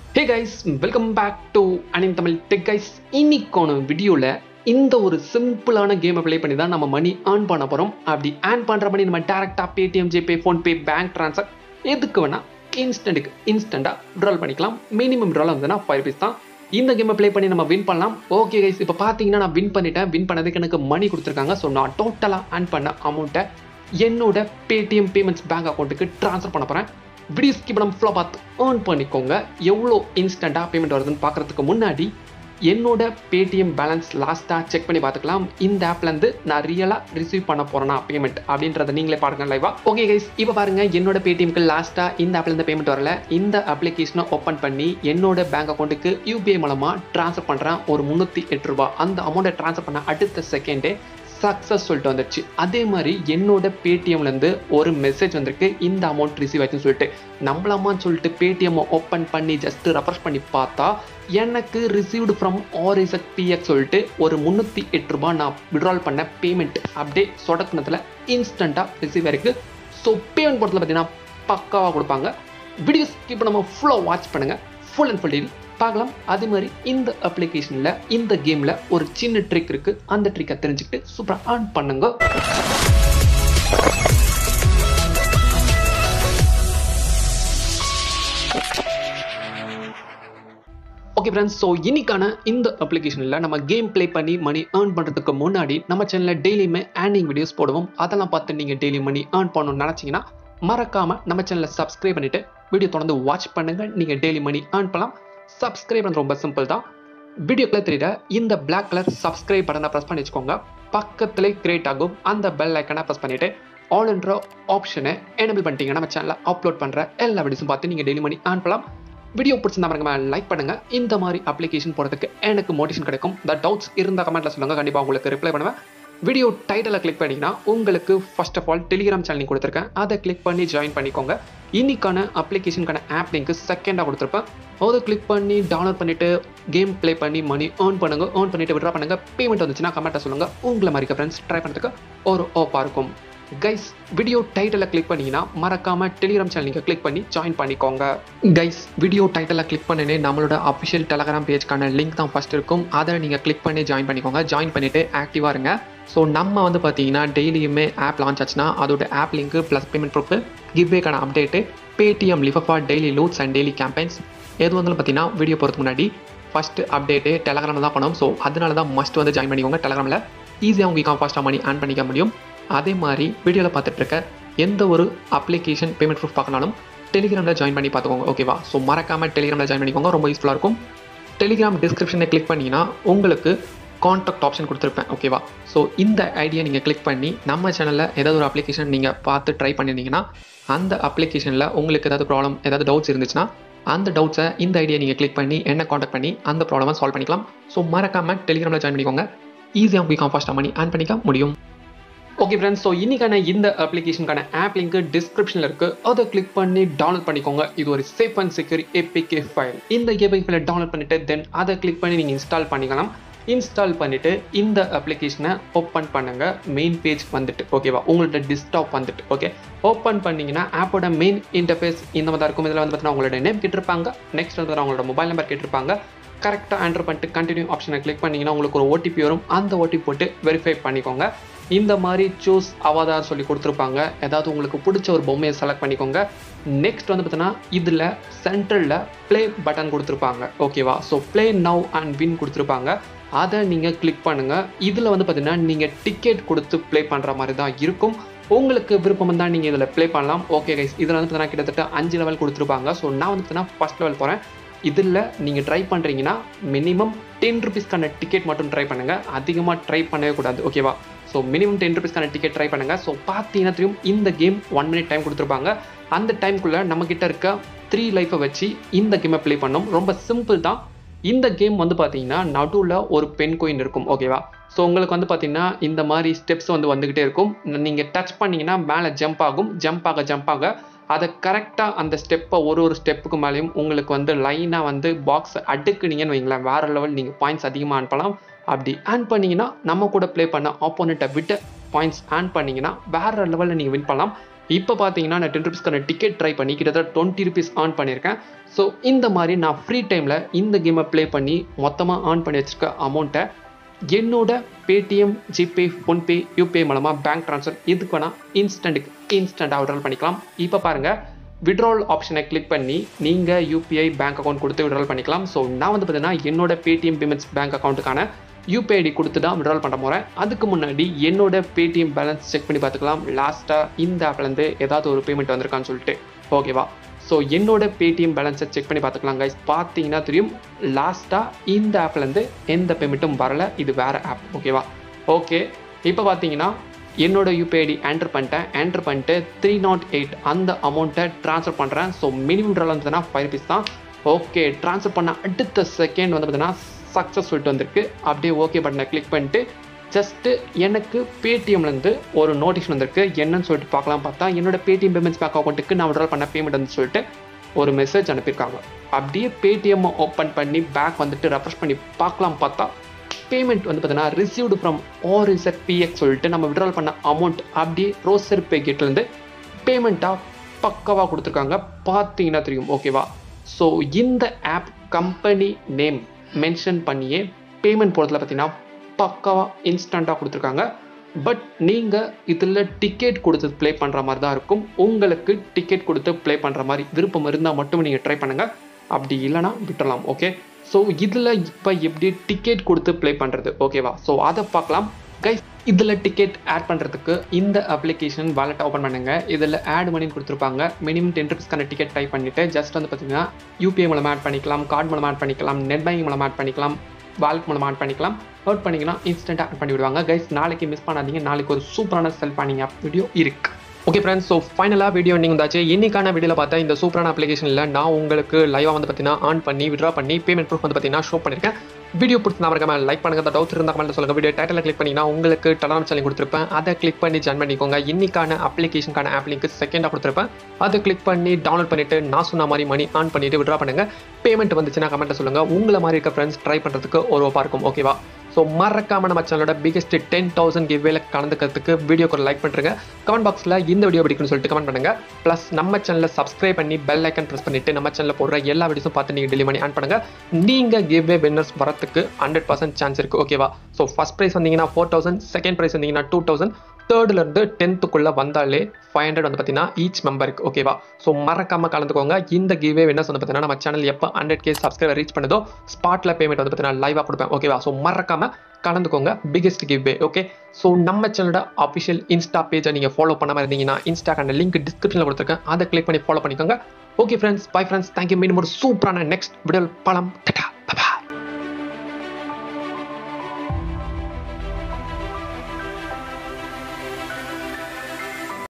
hey guys welcome back to anime Tamil tech guys இன்னைக்கான வீடியோவில் இந்த ஒரு சிம்பிளான கேமை ப்ளே பண்ணி தான் நம்ம மணி ஏர்ன் பண்ண போகிறோம் அப்படி ஏர்ன் பண்ணுற மணி நம்ம டேரெக்டாக Paytm GPay PhonePe bank transfer எதுக்கு வேணால் இன்ஸ்டன்ட்டுக்கு இன்ஸ்டண்ட்டாக ட்ரால் பண்ணிக்கலாம் மினிமம் ட்ரால் வந்துன்னா ஃபைவ் ருபீஸ் தான் இந்த கேமை ப்ளே பண்ணி நம்ம வின் பண்ணலாம் ஓகே கைஸ் இப்போ பார்த்தீங்கன்னா நான் வின் பண்ணிட்டேன் வின் பண்ணதுக்கு எனக்கு மணி கொடுத்துருக்காங்க ஸோ நான் டோட்டலாக ஏர்ன் பண்ண அமௌண்ட்டை என்னோட பேடிஎம் பேமெண்ட்ஸ் பேங்க் அக்கௌண்ட்டுக்கு ட்ரான்ஸ்ஃபர் பண்ண போகிறேன் வீடியோ ஸ்கிப் நம்ம ஃபுல்லாக பார்த்து ஏர்ன் பண்ணிக்கோங்க எவ்வளோ இன்ஸ்டண்ட்டாக பேமெண்ட் வருதுன்னு பார்க்குறதுக்கு முன்னாடி என்னோட பேடிஎம் பேலன்ஸ் லாஸ்ட்டாக செக் பண்ணி பார்த்துக்கலாம் இந்த ஆப்லேருந்து நான் ரியலாக ரிசீவ் பண்ண போகிறேன்னா பேமெண்ட் அப்படின்றத நீங்களே பாருங்க லைவா ஓகே கைஸ் இப்போ பாருங்க என்னோட பேடிஎம்க்கு லாஸ்ட்டாக இந்த ஆப்லேருந்து பேமெண்ட் வரல இந்த அப்ளிகேஷனை ஓப்பன் பண்ணி என்னோட பேங்க் அக்கௌண்ட்டுக்கு யூபிஐ மூலமாக ட்ரான்ஸ்ஃபர் பண்ணுறேன் ஒரு முந்நூற்றி எட்டு ரூபா அந்த அமௌண்ட்டை ட்ரான்ஸ்ஃபர் பண்ண அடுத்த செகண்டே சக்ஸஸ் சொல்லிட்டு வந்துருச்சு அதே மாதிரி என்னோட பேடிஎம்லேருந்து ஒரு மெசேஜ் வந்திருக்கு இந்த அமௌண்ட் ரிசீவ் ஆச்சுன்னு சொல்லிட்டு நம்மளாமான்னு சொல்லிட்டு பேடிஎம் ஓப்பன் பண்ணி ஜஸ்ட் ரெஃப்ரெஷ் பண்ணி பார்த்தா எனக்கு ரிசீவ்டு ஃப்ரம் ஆர்எஸ்எக் பிஎக்ஸ் சொல்லிட்டு ஒரு முந்நூற்றி எட்டு ரூபாய் நான் விட்ரால் பண்ண பேமெண்ட் அப்படியே சொடக்குனத்தில் இன்ஸ்டண்ட்டாக ரிசீவ் ஆயிருக்கு ஸோ பேமெண்ட் போகிறதுல பார்த்தீங்கன்னா பக்காவாக கொடுப்பாங்க வீடியோ ஸ்கிப் நம்ம ஃபுல்லாக வாட்ச் பண்ணுங்கள் ஃபுல் அண்ட் ஃபுல் டீல் பார்க்கலாம் அதே மாதிரி இந்த அப்ளிகேஷனில் இந்த கேமில் ஒரு சின்ன ட்ரிக் இருக்குது அந்த ட்ரிக்கை தெரிஞ்சுக்கிட்டு சூப்பராக ஆன் பண்ணுங்க ஓகே ஃப்ரெண்ட்ஸ் ஸோ இன்னைக்கான இந்த அப்ளிகேஷனில் நம்ம கேம் ப்ளே பண்ணி மணி ஏர்ன் பண்ணுறதுக்கு முன்னாடி நம்ம சேனலில் டெய்லியுமே ஏர்னிங் வீடியோஸ் போடுவோம் அதெல்லாம் பார்த்து நீங்கள் டெய்லி மணி ஏர்ன் பண்ணணும்னு நினச்சிங்கன்னா மறக்காமல் நம்ம சேனலை சப்ஸ்கிரைப் பண்ணிவிட்டு வீடியோ தொடர்ந்து வாட்ச் பண்ணுங்கள் நீங்கள் டெய்லி மணி ஏர்ன் பண்ணலாம் சப்ஸ்கிரைப் பண்ணுறது ரொம்ப சிம்பிள் தான் வீடியோக்குள்ள தெரியல இந்த பிளாக் கலர் சப்ஸ்கிரைப் பட்டனை ப்ரெஸ் பண்ணி வச்சுக்கோங்க பக்கத்துலேயே கிரியேட் ஆகும் அந்த பெல் ஐக்கனை ப்ரெஸ் பண்ணிவிட்டு ஆல் என்ற ஆப்ஷனை எனபிள் பண்ணிட்டீங்கன்னா நம்ம சேனலில் அப்லோட் பண்ணுற எல்லா வீடியோஸும் பார்த்து நீங்கள் டெய்லி மணி ஏர்ன் பண்ணலாம் வீடியோ பிடிச்சிருந்தா பாருங்க லைக் பண்ணுங்க இந்த மாதிரி அப்ளிகேஷன் போகிறதுக்கு எனக்கு மோட்டிவேஷன் கிடைக்கும் த டவுட்ஸ் இருந்த கமெண்ட்ல சொல்லுங்க கண்டிப்பாக உங்களுக்கு ரிப்ளை பண்ணுவேன் வீடியோ டைட்டில் கிளிக் பண்ணிங்கன்னா உங்களுக்கு first of all Telegram channel கொடுத்துருக்கேன் அதை கிளிக் பண்ணி ஜாயின் பண்ணிக்கோங்க இன்னைக்கான அப்ளிகேஷனுக்கான ஆப் லிங்க் செகண்டாக கொடுத்துருப்பேன் அதை கிளிக் பண்ணி டவுன்லோட் பண்ணிட்டு கேம் ப்ளே பண்ணி மணி ஏர்ன் பண்ணுங்க ஏர்ன் பண்ணிட்டு விட்ரா பண்ணுங்க பேமெண்ட் வந்துச்சுன்னா கமெண்ட்டை சொல்லுங்க உங்களை மாதிரி ஃப்ரெண்ட்ஸ் ட்ரை பண்ணுறதுக்கு ஒரு ஓப்பாக இருக்கும் கைஸ் வீடியோ டைட்டில் கிளிக் பண்ணீங்கன்னா மறக்காம டெலிகிராம் சேனல் நீங்கள் கிளிக் பண்ணி ஜாயின் பண்ணிக்கோங்க கைஸ் வீடியோ டைட்டில் கிளிக் பண்ணனே நம்மளோட அஃபிஷியல் டெலகிராம் பேஜ்க்கான லிங்க் தான் ஃபர்ஸ்ட் இருக்கும் அதை நீங்கள் கிளிக் பண்ணி ஜாயின் பண்ணிக்கோங்க ஜாயின் பண்ணிட்டு ஆக்டிவாக இருங்க ஸோ நம்ம வந்து பார்த்தீங்கன்னா டெய்லியுமே ஆப் லான்ச் ஆச்சுன்னா அதோட app link plus payment proof கிவ்வேக்கான அப்டேட்டு பேடிஎம் லிஃபஃபா daily loots and daily campaigns எது வந்தாலும் பார்த்தீங்கன்னா வீடியோ போகிறதுக்கு முன்னாடி ஃபஸ்ட்டு அப்டேட்டு டெலகிராமில் தான் பண்ணுவோம் ஸோ அதனால தான் மஸ்ட் வந்து ஜாயின் பண்ணிக்கோங்க டெலகிராமில் ஈஸியாக உங்களுக்கு ஃபாஸ்ட்டாக மணி ஆன் பண்ணிக்க முடியும் அதே மாதிரி வீடியோவில் பார்த்துட்டு இருக்க எந்த ஒரு அப்ளிகேஷன் பேமெண்ட் ப்ரூஃப் பார்க்கனாலும் டெலிகிராமில் ஜாயின் பண்ணி பார்த்துக்கோங்க ஓகேவா ஸோ மறக்காமல் டெலிகிராமில் ஜாயின் பண்ணிக்கோங்க ரொம்ப யூஸ்ஃபுல்லாக இருக்கும் டெலிகிராம் டிஸ்கிரிப்ஷனை கிளிக் பண்ணிங்கன்னா உங்களுக்கு கான்டாக்ட் ஆப்ஷன் கொடுத்துருப்பேன் ஓகேவா ஸோ இந்த ஐடியா நீங்கள் கிளிக் பண்ணி நம்ம சேனலில் ஏதாவது ஒரு அப்ளிகேஷன் நீங்கள் பார்த்து ட்ரை பண்ணியிருந்தீங்கன்னா அந்த அப்ளிகேஷனில் உங்களுக்கு ஏதாவது ப்ராப்ளம் ஏதாவது டவுட்ஸ் இருந்துச்சுன்னா அந்த டவுட்ஸை இந்த ஐடியா நீங்கள் கிளிக் பண்ணி என்ன காண்டாக்ட் பண்ணி அந்த ப்ராப்ளமை சால்வ் பண்ணிக்கலாம் ஸோ மறக்காமல் டெலிகிராமில் ஜாயின் பண்ணிக்கோங்க ஈஸியாக உங்களுக்கு ஃபாஸ்ட்டாக மணி ஆன் பண்ணிக்க முடியும் ஓகே ஃப்ரெண்ட்ஸ் ஸோ இன்னைக்கான இந்த அப்ளிகேஷனுக்கான ஆப் லிங்க் டிஸ்கிரிப்ஷனில் இருக்குது அதை கிளிக் பண்ணி டவுன்லோட் பண்ணிக்கோங்க இது ஒரு safe and secure APK file இந்த ஏபிகே ஃபைலை டவுன்லோட் பண்ணிட்டு தென் அதை கிளிக் பண்ணி நீங்கள் இன்ஸ்டால் பண்ணிக்கலாம் இன்ஸ்டால் பண்ணிவிட்டு இந்த அப்ளிகேஷனை ஓப்பன் பண்ணுங்கள் மெயின் பேஜ் வந்துட்டு ஓகேவா உங்கள்ட்ட டிஸ்டாப் வந்துட்டு ஓகே ஓப்பன் பண்ணிங்கன்னா ஆப்போட மெயின் இன்டர்ஃபேஸ் இந்த மாதிரி தான் இருக்கும் இதில் வந்து பார்த்தீங்கன்னா உங்களோட நேம் கேட்டிருப்பாங்க நெக்ஸ்ட் வந்து அவங்களோட மொபைல் நம்பர் கேட்டிருப்பாங்க கரெக்டாக ஆன்டர் பண்ணிட்டு கண்டினியூ ஆப்ஷனை கிளிக் பண்ணிங்கன்னா உங்களுக்கு ஒரு ஓடிபி வரும் அந்த ஓடிபி போட்டு வெரிஃபை பண்ணிக்கோங்க இந்த மாதிரி சூஸ் அவதார் சொல்லி கொடுத்துருப்பாங்க ஏதாவது உங்களுக்கு பிடிச்ச ஒரு பொம்மையை செலக்ட் பண்ணிக்கோங்க நெக்ஸ்ட் வந்து பார்த்தீங்கன்னா இதில் சென்ட்ரலில் ப்ளே பட்டன் கொடுத்துருப்பாங்க ஓகேவா so play now and win கொடுத்துருப்பாங்க அதை நீங்கள் கிளிக் பண்ணுங்கள் இதில் வந்து பார்த்தீங்கன்னா நீங்கள் டிக்கெட் கொடுத்து ப்ளே பண்ணுற மாதிரி தான் இருக்கும் உங்களுக்கு விருப்பம் தான் நீங்கள் இதில் ப்ளே பண்ணலாம் ஓகே கைஸ் இதில் வந்து பார்த்தீங்கன்னா கிட்டத்தட்ட அஞ்சு லெவல் கொடுத்துருப்பாங்க ஸோ நான் வந்து பார்த்தீங்கன்னா ஃபஸ்ட் லெவல் போகிறேன் இதில் நீங்கள் ட்ரை பண்ணுறீங்கன்னா மினிமம் டென் ருபீஸ்க்கான டிக்கெட் மட்டும் ட்ரை பண்ணுங்கள் அதிகமாக ட்ரை பண்ணவே கூடாது ஓகேவா ஸோ மினிமம் டென் ருபீஸ்க்கான டிக்கெட் ட்ரை பண்ணுங்கள் ஸோ பார்த்தீங்கன்னா தெரியும் இந்த கேம் ஒன் மினிட் டைம் கொடுத்துருப்பாங்க அந்த டைம்குள்ளே நம்மக்கிட்ட இருக்க த்ரீ லைஃப்பை வச்சு இந்த கேமை ப்ளே பண்ணோம் ரொம்ப சிம்பிள் தான் இந்த கேம் வந்து பார்த்தீங்கன்னா நடுவில் ஒரு பென் கோயின் இருக்கும் ஓகேவா ஸோ உங்களுக்கு வந்து பார்த்தீங்கன்னா இந்த மாதிரி ஸ்டெப்ஸ் வந்து வந்துக்கிட்டே இருக்கும் நீங்கள் டச் பண்ணிங்கன்னா மேலே ஜம்ப் ஆகும் ஜம்ப் ஆக ஜம்ப் ஆக அதை கரெக்டாக அந்த ஸ்டெப்பை ஒரு ஒரு ஸ்டெப்புக்கு மேலேயும் உங்களுக்கு வந்து லைனாக வந்து பாக்ஸ் அடுக்குனீங்கன்னு வைங்களேன் வேறு லெவல் நீங்கள் பாயிண்ட்ஸ் அதிகமாக அனுப்பலாம் அப்படி ஆன் பண்ணிங்கன்னா நம்ம கூட ப்ளே பண்ண ஆப்போனண்ட்டை விட்டு பாயிண்ட்ஸ் ஆன் பண்ணிங்கன்னா வேறு லெவலில் நீங்கள் வின் பண்ணலாம் இப்போ பார்த்தீங்கன்னா நான் டென் ருபீஸ்க்கான டிக்கெட் ட்ரை பண்ணி கிட்டத்தட்ட டுவெண்ட்டி ருபீஸ் ஆன் பண்ணியிருக்கேன் ஸோ இந்த மாதிரி நான் ஃப்ரீ டைமில் இந்த கேமை ப்ளே பண்ணி மொத்தமாக ஆன் பண்ணி வச்சிருக்க அமௌண்ட்டை என்னோட பேடிஎம் ஜிபே ஃபோன்பே யூபிஐ மூலமாக பேங்க் ட்ரான்ஸ்ஃபர் இதுக்கு வேணால் இன்ஸ்டன்ட்டுக்கு இன்ஸ்டண்ட்டாக விட்ரால் பண்ணிக்கலாம் இப்போ பாருங்கள் விட்ரால் ஆப்ஷனை கிளிக் பண்ணி நீங்கள் யூபிஐ பேங்க் அக்கௌண்ட் கொடுத்து விட்ரால் பண்ணிக்கலாம் ஸோ நான் வந்து பார்த்தீங்கன்னா என்னோட பேடிஎம் பேமெண்ட்ஸ் பேங்க் அக்கௌண்ட்டுக்கான யூபிஐ ஐடி கொடுத்து தான் விட்ரால் பண்ண போகிறேன் அதுக்கு முன்னாடி என்னோட பேடிஎம் பேலன்ஸ் செக் பண்ணி பார்த்துக்கலாம் லாஸ்ட்டாக இந்த ஆப்லேருந்து ஏதாவது ஒரு பேமெண்ட் வந்திருக்கான்னு சொல்லிட்டு ஓகேவா ஸோ என்னோட பேடிஎம் பேலன்ஸை செக் பண்ணி பார்த்துக்கலாம் கைஸ் பார்த்தீங்கன்னா தெரியும் லாஸ்ட்டாக இந்த ஆப்லேருந்து எந்த பேமெண்ட்டும் வரல இது வேறு ஆப் ஓகேவா ஓகே இப்போ பார்த்தீங்கன்னா என்னோட யூபிஐ ஐடி என்டர் பண்ணிட்டேன் என்டர் பண்ணிட்டு த்ரீ நாட் எயிட் அந்த அமௌண்ட்டை ட்ரான்ஸ்ஃபர் பண்ணுறேன் ஸோ மினிமம் ட்ரால் வந்துன்னா ஃபைவ் ருபீஸ் தான் ஓகே ட்ரான்ஸ்ஃபர் பண்ண அடுத்த செகண்ட் வந்து பார்த்தீங்கன்னா சக்ஸஸ் சொல்லிட்டு வந்திருக்கு அப்படியே ஓகே பட்டனை கிளிக் பண்ணிட்டு ஜஸ்ட்டு எனக்கு பேடிஎம்லேருந்து ஒரு நோட்டிஃபிகேஷன் வந்திருக்கு என்னன்னு சொல்லிட்டு பார்க்கலாம் பார்த்தா என்னோட பேடிஎம் பேமெண்ட்ஸ் பேங்க் அக்கௌண்ட்டுக்கு நான் விட்ரால் பண்ண பேமெண்ட் வந்து சொல்லிட்டு ஒரு மெசேஜ் அனுப்பியிருக்காங்க அப்படியே பேடிஎம் ஓப்பன் பண்ணி பேக் வந்துட்டு ரெஃப்ரெஷ் பண்ணி பார்க்கலாம் பார்த்தா பேமெண்ட் வந்து பார்த்தீங்கன்னா received from R Z PX சொல்லிட்டு நம்ம விட்ரால் பண்ண அமௌண்ட் அப்படியே ரோசர் பே கேட்லேருந்து பேமெண்ட்டாக பக்கவாக கொடுத்துருக்காங்க பார்த்தீங்கன்னா தெரியும் ஓகேவா ஸோ இந்த ஆப் கம்பெனி நேம் மென்ஷன் பண்ணியே பேமெண்ட் போடுறதுல பார்த்தீங்கன்னா பக்காவாக இன்ஸ்டண்ட்டாக கொடுத்துருக்காங்க பட் நீங்கள் இதில் டிக்கெட் கொடுத்து ப்ளே பண்ணுற மாதிரி தான் இருக்கும் உங்களுக்கு டிக்கெட் கொடுத்து ப்ளே பண்ணுற மாதிரி விருப்பம் இருந்தால் மட்டும் நீங்கள் ட்ரை பண்ணுங்கள் அப்படி இல்லைனா விட்டுறலாம் ஓகே ஸோ இதில் இப்போ எப்படி டிக்கெட் கொடுத்து ப்ளே பண்ணுறது ஓகேவா ஸோ அதை பார்க்கலாம் கைஸ் இதில் டிக்கெட் ஆட் பண்ணுறதுக்கு இந்த அப்ளிகேஷன் வாலெட் ஓப்பன் பண்ணுங்க இதில் ஆட் மணின்னு கொடுத்துருப்பாங்க மினிமம் டென் ருபீஸ்க்கான டிக்கெட் டைப் பண்ணிவிட்டு ஜஸ்ட் வந்து பார்த்தீங்கன்னா யூபிஐ மூலம் ஆட் பண்ணிக்கலாம் கார்டு மூலம் ஆட் பண்ணிக்கலாம் நெட் பேங்கிங் மூலம் ஆட் பண்ணிக்கலாம் வாலெட் மூலம் ஆட் பண்ணிக்கலாம் அவுட் பண்ணிங்கன்னா இன்ஸ்டன்ட்டாக ஆட் பண்ணி விடுவாங்க கைஸ் நாளைக்கு மிஸ் பண்ணாதீங்க நாளைக்கு ஒரு சூப்பரான செல் பண்ணிங்க ஆப் வீடியோ இருக்கு ஓகே ஃப்ரெண்ட்ஸ் ஸோ ஃபைனலாக வீடியோ நீங்கள் வந்தாச்சு இன்னைக்கான வீடியோவில் பார்த்தா இந்த சூப்பரான அப்ளிகேஷனில் நான் உங்களுக்கு லைவாக வந்து பார்த்தீங்கன்னா ஆன் பண்ணி விட்ரா பண்ணி பேமெண்ட் ப்ரூஃப் வந்து பார்த்தீங்கன்னா ஷோ பண்ணியிருக்கேன் வீடியோ பிடிச்சி மறக்காம லைக் பண்ணுங்க டவுட் இருந்தால் கமெண்ட் சொல்லுங்க வீடியோ டைட்டில் கிளிக் பண்ணிங்கன்னா உங்களுக்கு டெலாம் சேனல் கொடுத்துருப்பேன் அதை கிளிக் பண்ணி ஜாயின் பண்ணிக்கோங்க இன்னைக்கான அப்ளிகேஷனுக்கான ஆப் லிங்க் செகண்டாக கொடுத்துருப்பேன் அதை கிளிக் பண்ணி டவுன்லோட் பண்ணிட்டு நான் சொன்ன மாதிரி மணி ஆன் பண்ணிட்டு விட்ரா பண்ணுங்க பேமெண்ட் வந்துச்சுன்னா கமெண்ட்டை சொல்லுங்க உங்களை மாதிரி இருக்க ஃப்ரெண்ட்ஸ் ட்ரை பண்ணுறதுக்கு ஒரு ஒப்பா இருக்கும் ஓகேவா ஸோ மறக்காம நம்ம சேனலோட பிகெஸ்ட் டென் தௌசண்ட் கிவ்வேல கலந்துக்கிறதுக்கு வீடியோக்கு ஒரு லைக் பண்ணுறேங்க கமெண்ட் பாக்ஸில் இந்த வீடியோ பிடிக்கும்னு சொல்லிட்டு கமெண்ட் பண்ணுங்க ப்ளஸ் நம்ம சேனலை சப்ஸ்கிரைப் பண்ணி பெல் ஐக்கன் ப்ரெஸ் பண்ணிட்டு நம்ம சேனலில் போடுற எல்லா வீடியோஸும் பார்த்து நீங்கள் டெலி பண்ணி ஆன் பண்ணுங்க நீங்கள் கிவ்வே வின்னர்ஸ் வரத்துக்கு ஹண்ட்ரட் பர்சன்ட் சான்ஸ் இருக்குது ஓகேவா ஸோ ஃபஸ்ட் ப்ரைஸ் வந்தீங்கன்னா ஃபோர் தௌசண்ட் செகண்ட் ப்ரைஸ் வந்தீங்கன்னா டூ தௌசண்ட் தேர்ட்லேருந்து டென்த்துக்குள்ளே வந்தாலே ஃபைவ் ஹண்ட்ரட் வந்து பார்த்தீங்கன்னா ஈச் மெம்பருக்கு ஓகேவா ஸோ மறக்காம கலந்துக்கோங்க இந்த கிவே வின்னர்ஸ் வந்து பார்த்தீங்கன்னா நம்ம சேனல் எப்போ ஹண்ட்ரட் கே சப்ஸ்கிரைபர் ரீச் பண்ணுதோ ஸ்பாட்டில் பேமெண்ட் வந்து பார்த்தீங்கன்னா லைவாக கொடுப்பேன் ஓகேவா ஸோ மறக்காம கலந்துக்கோங்க பிகெஸ்ட் கிவ்வே ஓகே ஸோ நம்ம சேனலோட அஃபிஷியல் இன்ஸ்டா பேஜை நீங்கள் ஃபாலோ பண்ணாமல் இருந்தீங்கன்னா இன்ஸ்டாக்கான லிங்க் டிஸ்கிரிப்ஷனில் கொடுத்துருக்கேன் அதை கிளிக் பண்ணி ஃபாலோ பண்ணிக்கோங்க okay friends bye friends thank you மீண்டும் ஒரு சூப்பரான நெக்ஸ்ட் விடல் பழம் டட்டா